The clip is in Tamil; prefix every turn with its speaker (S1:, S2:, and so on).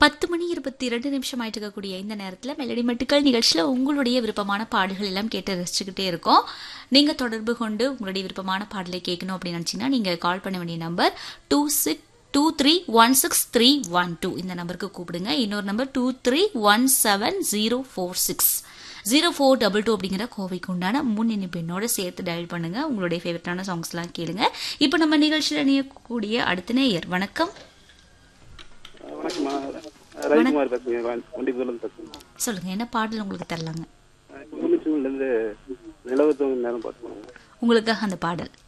S1: பத்து மணி இருபத்தி இரண்டு நிமிஷம் ஆயிட்டு இருக்கக்கூடிய இந்த நேரத்தில் மெலடி மெட்டுக்கள் நிகழ்ச்சியில் உங்களுடைய விருப்பமான பாடல்கள் எல்லாம் கேட்டு ரசிச்சுக்கிட்டே இருக்கோம் நீங்கள் தொடர்பு கொண்டு உங்களுடைய விருப்பமான பாடலை கேட்கணும் அப்படின்னு நினச்சிங்கன்னா நீங்கள் கால் பண்ண வேண்டிய number two six two three one six three one two இந்த நம்பருக்கு கூப்பிடுங்க இன்னொரு number two three one seven zero four six zero four double two அப்படிங்கிற கோவைக்கு உண்டான முன் இணைப்பு எண்ணோட சேர்த்து டயல் பண்ணுங்க உங்களுடைய ஃபேவரட்டான சாங்ஸ்லாம் கேளுங்க இப்போ நம்ம நிகழ்ச்சியில் இணையக்கூடிய அடுத்த நேயர் வணக்கம்
S2: வணக்கம்மா ரவிக்குமார் பேசுங்க வண்டிபுரம் பேசுங்க
S1: சொல்லுங்க என்ன பாடல் உங்களுக்கு தரலாங்க
S2: குமிச்சூர்லேருந்து நிலவு தூங்கும் நேரம் பார்த்துக்கோங்க
S1: உங்களுக்காக அந்த பாடல்